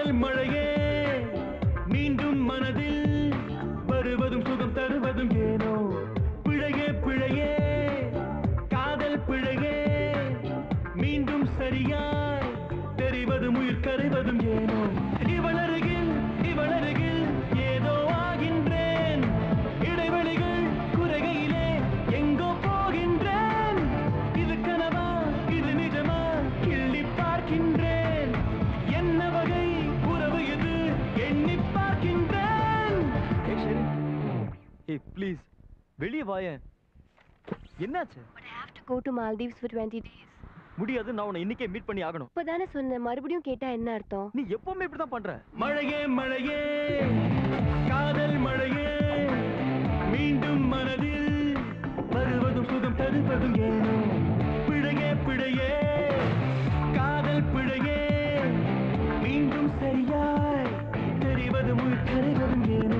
காதல் மழையே மீண்டும் மனதில் வருவதும் சுகம் தருவதும் ஏனோ பிழையே பிழையே காதல் பிழையே மீண்டும் சரியாய் தெரிவதும் உயிர் கரைவதும் ஏனோ இவளருகில் இவளருகில் ஏதோ ஆகின்றேன் இடைவெளிகள் குறைகையிலே எங்கோ போகின்றேன் இது கனவா இது நிஜமா கிள்ளி பார்க்கின்றேன் என்ன வகை உறவு இது எண்ணி பார்க்கின்றேன் ஏய் ப்ளீஸ் வெளியே வாயேன் என்னாச்சு But I have to go to Maldives for 20 days. முடியாது நான் உன்னை இன்னைக்கே மீட் பண்ணி ஆகணும் இப்பதானே சொன்னேன் மறுபடியும் கேட்டா என்ன அர்த்தம் நீ எப்பவுமே இப்படி தான் பண்ற மழையே மழையே காதல் மழையே மீண்டும் மனதில் வருவதும் சுகம் தருவதும் ஏனோ பிழையே பிழையே காதல் பிழையே மீண்டும் சரியாய் தெரிவதும் உயிர் கரைவதும் ஏனோ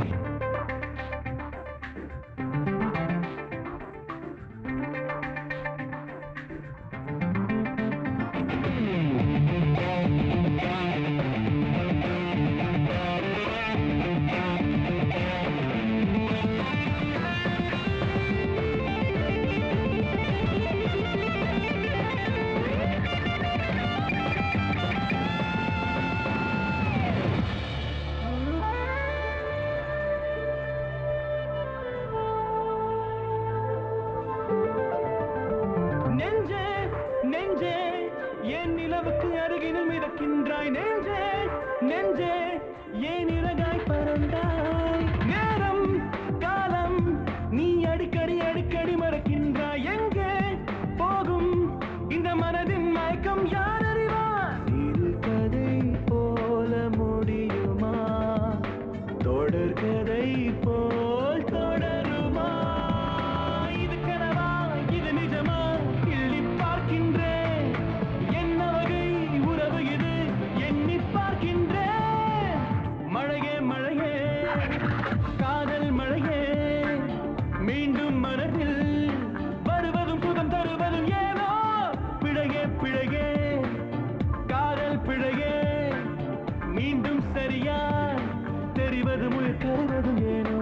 நெஞ்சே நெஞ்சே என் நிலவுக்கு அருகினில் மிதக்கின்றாய் நெஞ்சே நெஞ்சே ஏன் இறகாய் பறந்தாய் நேரம் காலம் நீ அடிக்கடி அடிக்கடி மறக்கின்றாய் எங்கே போகும் இந்த மனதின் மயக்கம் யார் அறிவார் கதை போல முடியுமா தொடர்கதை போல் தொடருமா இது கனவா இது நிஜமா கிள்ளி பார்க்கின்றேன் என்ன வகை உறவு இது எண்ணி பார்க்கின்றேன் மழையே மழையே காதல் மழையே மீண்டும் மனதில் வருவதும் சுகம் தருவதும் ஏனோ பிழையே பிழையே காதல் பிழையே மீண்டும் சரியா தெரிவது முயற் கருவதும் ஏனோ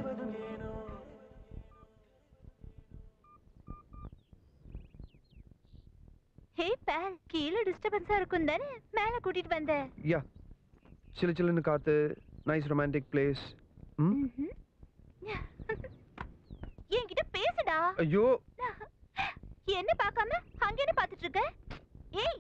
ஹே பேல் கீழே டிஸ்டர்பன்ஸா இருக்கும் தானே மேல கூட்டிட்டு வந்த யா சிலு சில்லுன்னு காத்து நைஸ் ரொமான்டிக் பிளேஸ் ம் என்கிட்ட பேசுடா ஐயோ என்ன பார்க்காம அங்க என்ன பார்த்துட்டு இருக்க ஏய்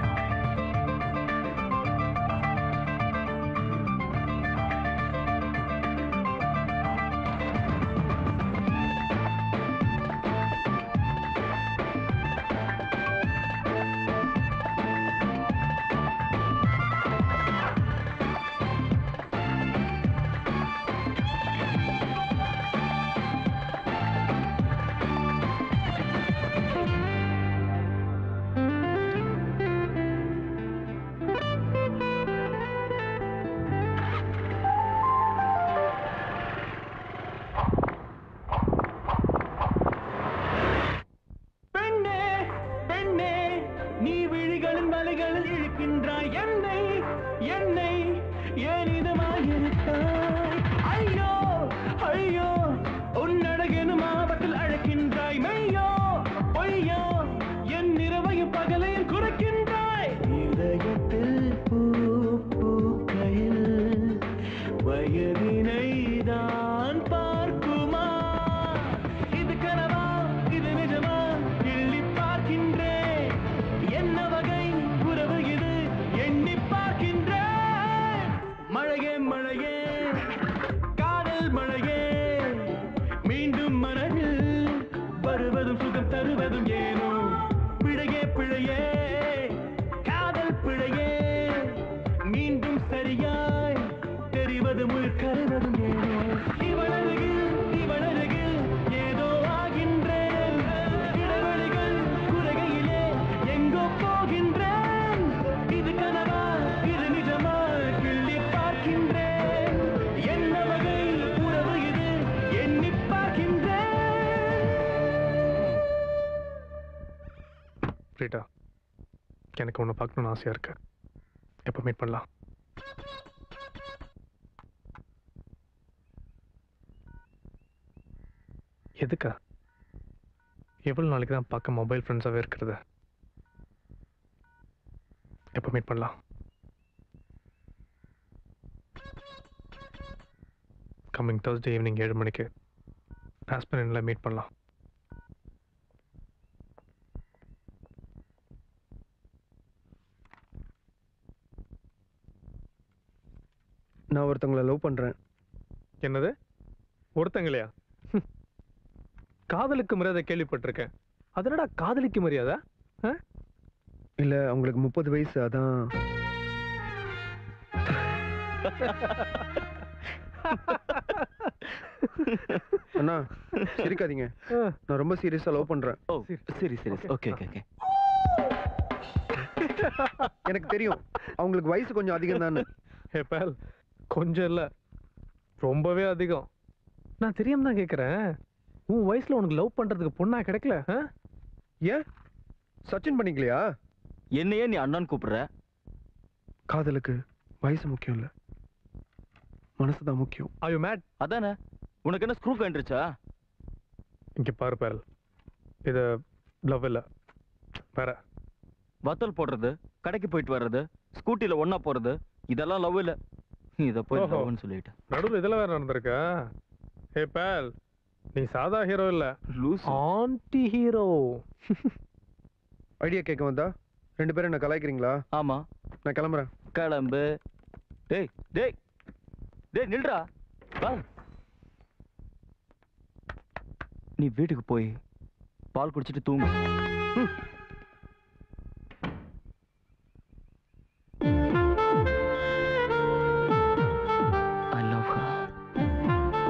பெண்ணே பெண்ணே நீ விழிகளின் மலைகளில் இழுக்கின்றாய் என்னை என்னை ஏன் இதமாயிருக்காய் ஐயோ ஐயோ உன்னழகெனும் ஆபத்தில் அழைக்கின்றாய் மெய்யோ பொய்யோ என் இரவையும் பகலையும் குறைக்கின்றாய் இதயத்தில் பூ பூக்கையில் வயதினை தான் பார்க்குமா இது கனவா இது நிஜமா எள்ளி பார்க்கின்றேன் என்ன வகை உறவு இது எண்ணி பார்க்கின்றேன் மழையே மழையே காதல் மழையே மீண்டும் மனதில் வருவதும் சுகம் தருவதும் ஏனோ பிழையே பிழையே காதல் பிழையே மீண்டும் சரியாய் தெரிவது முயற் கருவதும் ஏனோ இவளருகில் இவளருகில் ஏதோ ஆகின்றேன் இடைவெளிகள் குறைகையிலே எங்கோ போகின்றேன் இது கனவா இது நிஜமா கிள்ளி பார்க்கின்றேன் என்ன வகை உறவு இது எண்ணி பார்க்கின்றேன் ரீட்டா எனக்கு உன்னை பார்க்கணும்னு ஆசையாக இருக்கு எப்போ மீட் பண்ணலாம் எதுக்கா எவ்வளோ நாளைக்கு தான் பார்க்க மொபைல் ஃப்ரெண்ட்ஸாகவே இருக்கிறது எப்போ மீட் பண்ணலாம் கம்மிங் Thursday ஈவினிங் ஏழு மணிக்கு ஆஸ்பிரனில் மீட் பண்ணலாம் நான் ஒருத்தவங்களை லவ் பண்றேன் என்னது ஒருத்தங்களையா ஹம். காதலுக்கு மரியாதை கேள்விப்பட்டிருக்கேன் அதனடா காதலிக்கு மரியாதை இல்ல அவங்களுக்கு முப்பது வயசு அதான் அண்ணா சிரிக்காதீங்க நான் ரொம்ப சீரியஸா லவ் பண்றேன் ஓ சரி சரி ஓகே ஓகே ஓகே எனக்கு தெரியும் அவங்களுக்கு வயசு கொஞ்சம் அதிகம் தானே ஹே பேல் கொஞ்சம் இல்லை ரொம்பவே அதிகம் நான் தெரியாம தான் கேட்குறேன் உன் வயசுல உனக்கு லவ் பண்றதுக்கு பொண்ணா கிடைக்கல ஆ? ஏன் சச்சின் பண்ணிக்கலையா என்னையே நீ அண்ணான்னு கூப்பிடுற காதலுக்கு வயசு முக்கியம் இல்ல மனசு தான் முக்கியம் Are you mad அதானே உனக்கு என்ன ஸ்க்ரூ கண்டுருச்சா இங்க பாரு பேல் இது லவ் இல்ல வேற வத்தல் போடுறது கடைக்கு போயிட்டு வர்றது ஸ்கூட்டில ஒண்ணா போறது இதெல்லாம் லவ் இல்ல நீ இத போய் ஓஹோ. லவ்னு சொல்லிட்ட நடுவில் இதெல்லாம் வேற நடந்திருக்கா ஹே பேல் நீ சாதா ஹீரோ இல்ல லூஸ் ஆன்டி ஹீரோ ஐடியா கேட்க வந்தா ரெண்டு பேரும் என்ன கலாய்க்கிறீங்களா ஆமா நான் கிளம்புறேன் கிளம்பு டேய் டேய் டேய் நில்றா வா நீ வீட்டுக்கு போய் பால் குடிச்சிட்டு தூங்கு ம். I love her.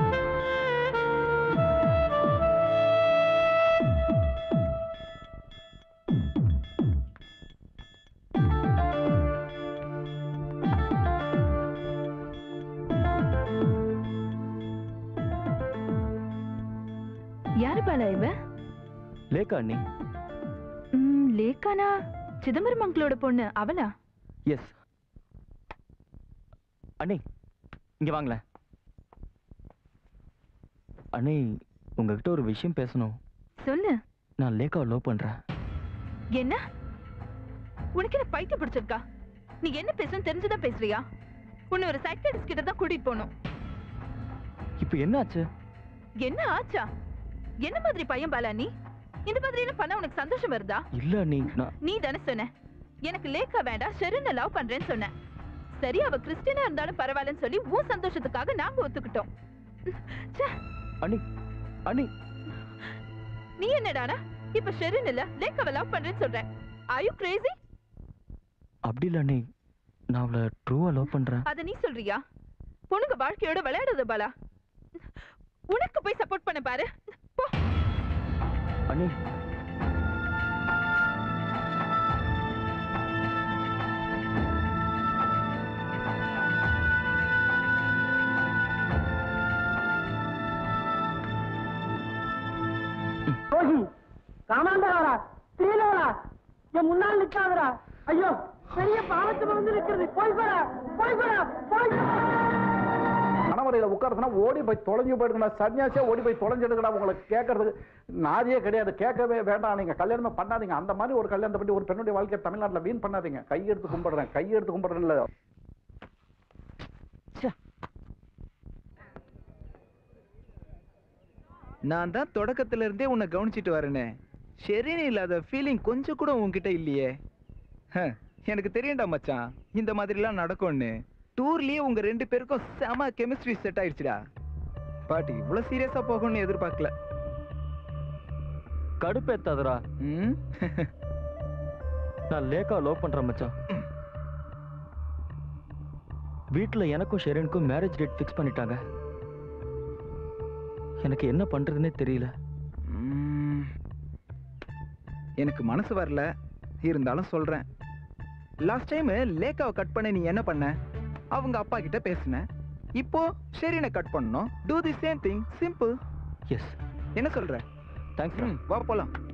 யாரு பாலா இவ லேக்கா அண்ணி ம், லேக்கானா சிதம்பரம் அங்கிளோட பொண்ணு அவளா எஸ் அண்ணி இங்க வாங்களேன் அண்ணி உங்ககிட்ட ஒரு விஷயம் பேசணும் சொல்லு நான் லேக்காவை லவ் பண்றேன் என்ன உனக்கு என்ன பைத்தியம் பிடிச்சிருக்கா நீ என்ன பேசணும் தெரிஞ்சுதான் பேசுறியா உன்னை ஒரு சைக்காட்டிஸ்ட் கிட்ட தான் கூட்டிட்டு போகணும் இப்போ என்னாச்சு என்ன ஆச்சா என்ன மாதிரி பையன் பாலா நீ இந்த மாதிரி எல்லாம் பண்ண உனக்கு சந்தோஷம் வருதா இல்ல அண்ணி நான் நீ தானே சொன்ன எனக்கு லேக்கா வேண்டாம் ஷெரினை லவ் பண்றேன்னு சொன்ன சரி அவ கிறிஸ்டியனா இருந்தாலும் பரவாயில்லன்னு சொல்லி உன் சந்தோஷத்துக்காக நாங்க ஒத்துக்கிட்டோம் ச்சே, அண்ணி அண்ணி நீ என்னடானா இப்ப ஷெரின் இல்ல லேக்காவை லவ் பண்றேன்னு சொல்ற are you crazy அப்படி இல்ல அண்ணி நான் அவளை ட்ரூவா லவ் பண்றேன் அத நீ சொல்றியா பொண்ணுங்க வாழ்க்கையோட விளையாடுது பாலா உனக்கு போய் சப்போர்ட் பண்ண பாரு போ அண்ணி ரோஹி காமாண்டகாரா ஸ்ரீலோரா என் முன்னால் நிக்காதடா ஐயோ பெரிய பாவத்துல வந்து நிக்கிறது போய் போடா போய் போடா போய் கணவரையில் உட்காரதுனா ஓடி போய் தொலைஞ்சு போயிடுங்கடா சன்னியாசியா ஓடி போய் தொலைஞ்சிடுங்கடா உங்களுக்கு கேட்கறதுக்கு நாதியே கிடையாது கேட்கவே வேண்டாம் நீங்க கல்யாணமே பண்ணாதீங்க அந்த மாதிரி ஒரு கல்யாணத்தை பற்றி ஒரு பெண்ணுடைய வாழ்க்கையை தமிழ்நாட்டில் வீண் பண்ணாதீங்க கையெடுத்து கும்பிடுறேன் கையெடுத்து கும்பிடுறேன் இல்ல நான் தான் தொடக்கத்துல இருந்தே உன்னை கவனிச்சிட்டு வரேனே ஷெரின்னு இல்லாத ஃபீலிங் கொஞ்சம் கூட உன்கிட்ட இல்லையே ஹ, எனக்கு தெரியும்டா மச்சான் இந்த மாதிரிலாம் நடக்கும்னு டூர்லயே உங்க ரெண்டு பேருக்கும் செம கெமிஸ்ட்ரி செட் ஆயிடுச்சுடா பாட்டி இவ்வளவு சீரியஸா போகும்னு எதிர்பார்க்கல கடுப்பேத்தாதடா ம் நான் லேக்காவை லவ் பண்றேன் மச்சான் வீட்ல எனக்கும் ஷெரனுக்கும் மேரேஜ் டேட் ஃபிக்ஸ் பண்ணிட்டாங்க எனக்கு என்ன பண்றதுன்னே தெரியல ம். எனக்கு மனசு வரல இருந்தாலும் சொல்றேன் லாஸ்ட் டைம் லேக்காவை கட் பண்ண நீ என்ன பண்ண அவங்க அப்பா கிட்ட பேசின இப்போ ஷெரினை கட் பண்ணணும் do the same thing simple yes என்ன சொல்ற தேங்க்ஸ் ம், வா போலாம்